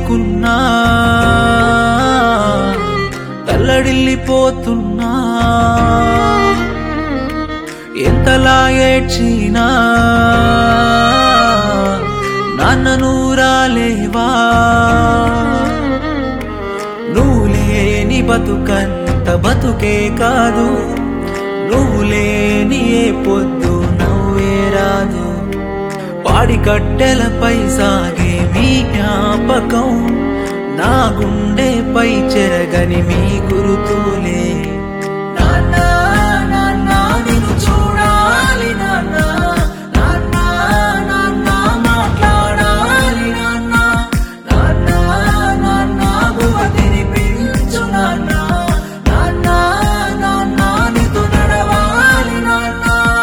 అనుకున్నా తల్లడిల్లిపోతున్నా ఎంతలా ఏడ్చినా నాన్నను రాలేవా నువ్వు లేని బతుకంత బతుకే కాదు నువ్వు లేని ఏ పొద్దు నవ్వే రాదు పాడి కట్టెలపై సాగే మీ జ్ఞాపకం నా గుండెపై చెరగని మీ గురుతులే నాన్న, నాన్న, నిన్ను చూడాలి నాన్న. నాన్న, నాన్న, మాట్లాడాలి నాన్న. నాన్న, నాన్న, గువ్వ తినిపించు నాన్న. నాన్న, నాన్న, నీతో నడవాలి నాన్న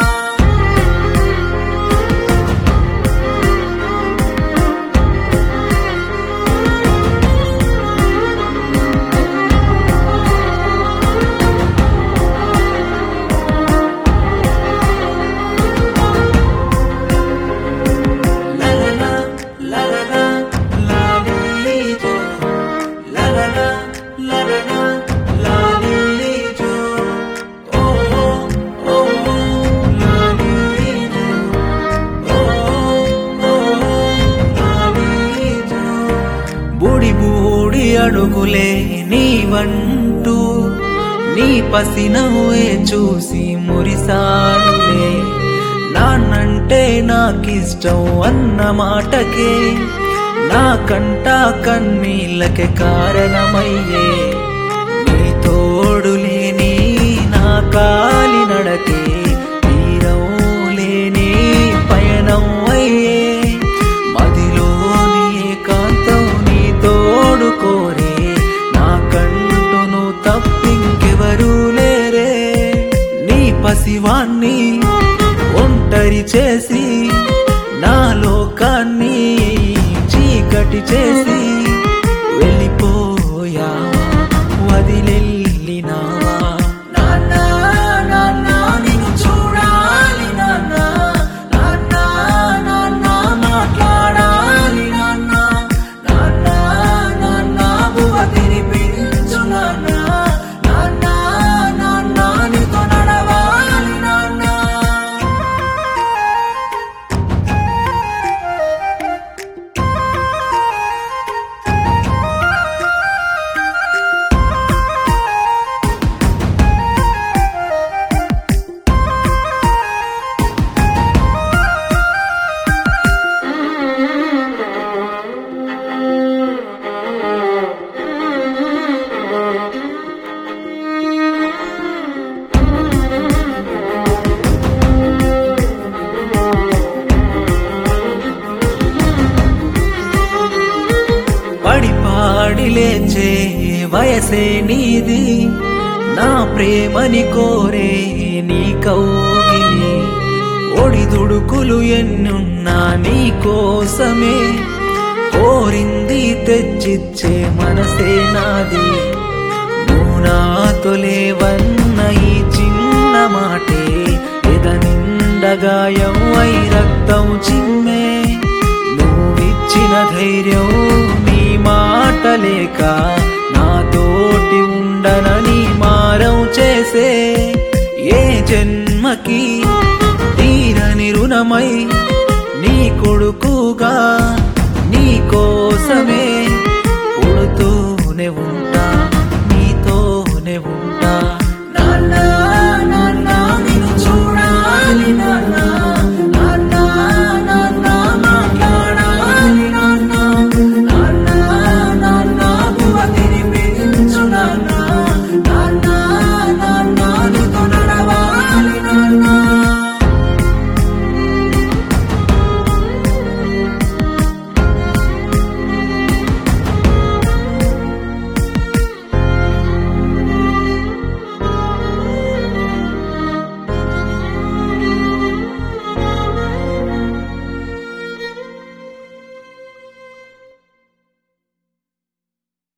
బూడి బూడి అడుగులే నీవంటూ నీ పసినవే చూసి మురిసాడులే నాన్నంటే నాకిష్టం అన్న మాటకే నా కంట కన్నీళ్ళకే కారణమయ్యే నీ తోడు లేని నా కాలి నడకే తీరం లేని పయనం అయ్యే మదిలోని ఏకాంతం నీ తోడు కోరే నాకంటూ నువ్వు తప్పింకెవరూ లేరే నీ పసివాణ్ణి ఒంటరి చేసి నా లోకాన్ని చీకటి చేసి వెళ్ళిపోయావా వదిలెళ్ళినావా నాన్న నాన్న నిన్ను చూడాలి నాన్న నాన్న నాన్న మాట్లాడాలి నాన్న నాన్న నాన్న బువ్వ తినిపించు నాన్న నాన్న నాన్న నీతో నడవాలి నాన్న పడి పాడి లేచే వయసే నీది నా ప్రేమని కోరే నీ కౌగిలి ఒడిదుడుకులు ఎన్నున్నా నీ కోసమే కోరింది తెచ్చిచ్చే మనసే నాది నువ్వు నాతో లేవన్న ఈ చిన్న మాటే ఎద నిండగాయం అయి రక్తం చిమ్మే నువ్విచ్చిన ధైర్యం నీ మాట లేక నాతోటి ఉండనని మారం చేసే ఏ జన్మకి తీరని రుణమై